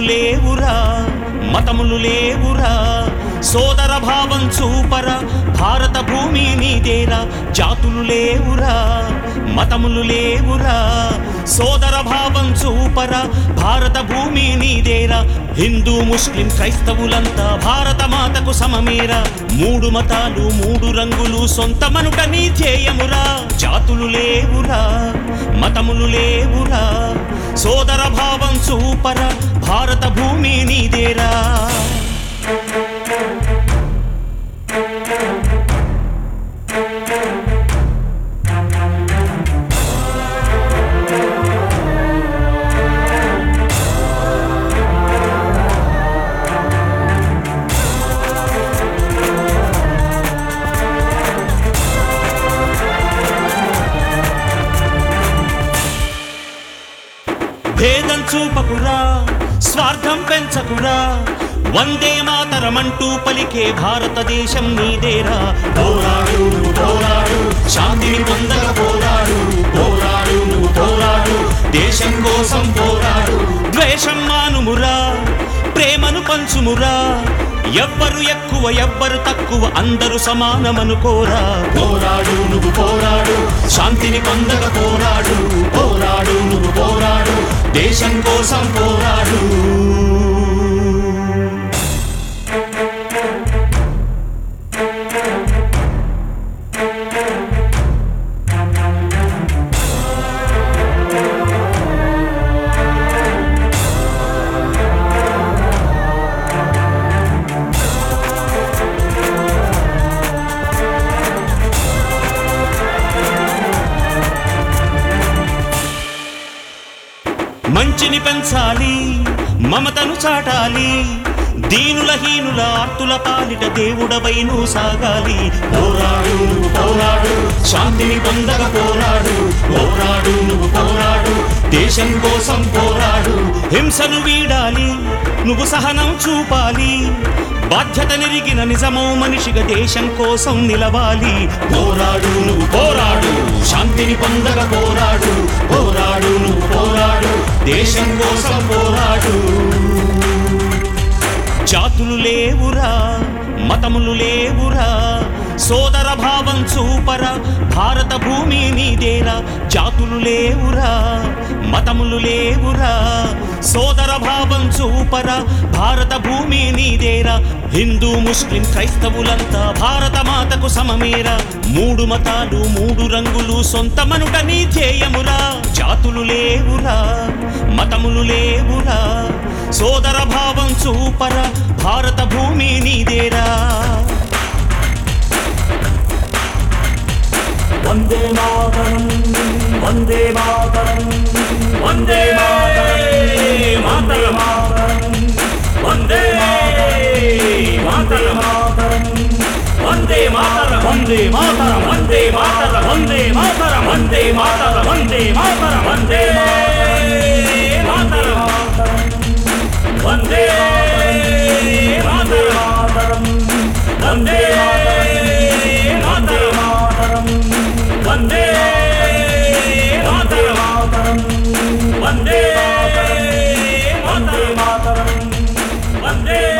లేవురా మతములు లేవురా సోదర భావం చూపరా భారత భూమి నీదేరా జాతులు లేవురా మతములు లేవురా సోదర భావం చూపరా భారత భూమి నీదేరా హిందూ ముస్లిం క్రైస్తవులంతా భారత మాతకు సమమేరా మూడు మతాలు మూడు రంగులు సొంతమనుట నీ ధ్యేయమురా జాతులు లేవురా మతములు లేవురా సోదర భావం చూపరా భారత భూమి నీదేరా భేదం చూపకురా స్వార్థం పెంచకురా వందే మాతరమంటూ పలికే భారతదేశం నీదేరా పోరాడు నువ్వు పోరాడు శాంతిని పొందక పోరాడు పోరాడు నువ్వు పోరాడు దేశం కోసం పోరాడు ద్వేషం మానుమురా ప్రేమను పంచుమురా ఎవ్వరు ఎక్కువ ఎవ్వరు తక్కువ అందరూ సమానమనుకోరా పోరాడు నువ్వు పోరాడు శాంతిని పొందక పోరాడు పోరాడు నువ్వు పోరాడు దేశం కోసం పోరాడు మంచిని పెంచాలి మమతను చాటాలి దీనుల హీనుల ఆర్తుల పాలిట దేవుడవైను సాగాలి పోరాడు నువ్వు పోరాడు శాంతిని పొందక పోరాడు పోరాడు నువ్వు పోరాడు దేశం కోసం పోరాడు హింసను వీడాలి నువ్వు సహనం చూపాలి బాధ్యత నెరిగిన నిజమో మనిషిగా దేశం కోసం నిలవాలి పోరాడు నువ్వు పోరాడు శాంతిని పొందక పోరాడు పోరాడు నువ్వు పోరాడు దేశం కోసం పోరాడు జాతులు లేవురా మతములు లేవురా సోదర భావం చూపరా భారత భూమి నీదేరా జాతులు లేవురా మతములు లేవురా సోదర భావం చూపరా భారత భూమి నీదేరా హిందూ ముస్లిం క్రైస్తవులంతా భారత మాతకు సమమేరా మూడు మతాలు మూడు రంగులు సొంతమనుట నీ ధ్యేయమురా జాతులు లేవురా మతములు లేవురా సోదర భావం చూపరా భారత భూమి నీదేరా వందే మాతరం వందే మాతరం వందే మాతరం వందే మాతరం వందే మాతరం వందే మాతరం వందే మాతరం వందే మాతరం వందే మాతరం వందే మాతరం వందే మాతరం వందే మాతరం వందే మాతరం వందే మాతరం వందే మాతరం వందే మాతరం వందే